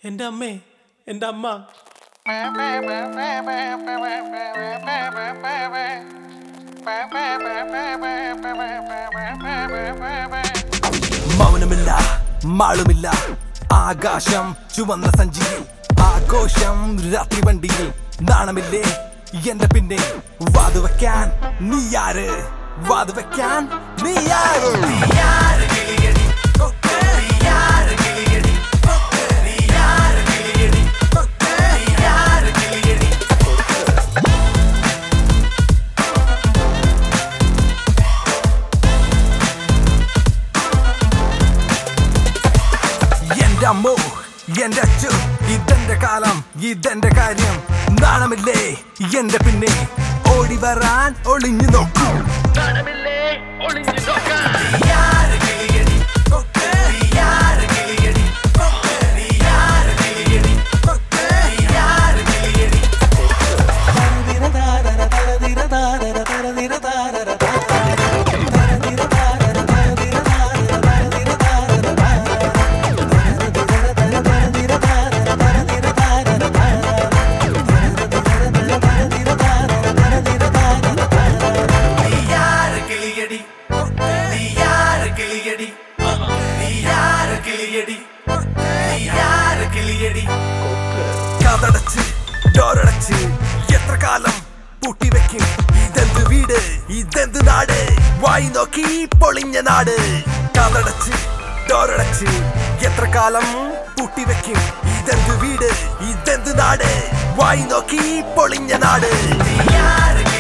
എൻ്റെ അമ്മേ എൻ്റെ അമ്മ മൗനമില്ല മാളുമില്ല ആകാശം ചുവന്ന സഞ്ചിയിൽ ആഘോഷം രാത്രി വണ്ടിയിൽ നാണമില്ലേ എന്റെ പിന്നെ വാതുവെക്കാൻ നീയാര് വാതുവെക്കാൻ നീയാര് നീയാര് കിളിയടി കൊക്ക് നീയാര് കിളിയടി കൊക്ക് നീയാര് കിളിയടി കൊക്ക് നീയാര് കിളിയടി എന്റെ അമ്മോ എന്റെ അച്ചു ഇതെന്റെ കാലം ഇതെന്റെ കാര്യം നാണമില്ലേ എന്റെ പിന്നെ ഓടി വരാൻ ഒളിഞ്ഞു നോക്കൂ നാണമില്ലേ ഒളിഞ്ഞു നോക്കാൻ നീയാര് കിളിയടി കൊക്ക് നീയാര് കിളിയടി കൊക്ക് നീയാര് കിളിയടി കൊക്ക് നീയാര് കിളിയടി നീയാര് കിളിയടി നീയാര് കിളിയടി നീയാര് കിളിയടി നീയാര് കിളിയടി കതടച്ച് ഡോറടച്ച് എത്ര കാലം പൂട്ടിവെക്കും ഇതെന്ത് വീട് ഇതെന്ത് നാട് വായി നോക്കി പൊളിഞ്ഞ നാട് കതടച്ച് ഡോറടച്ച് എത്ര കാലം പൂട്ടിവെക്കും ഇതെന്ത് വീട് ഇതെന്ത് നാട് വായി നോക്കി പൊളിഞ്ഞ നാട് നീയാര്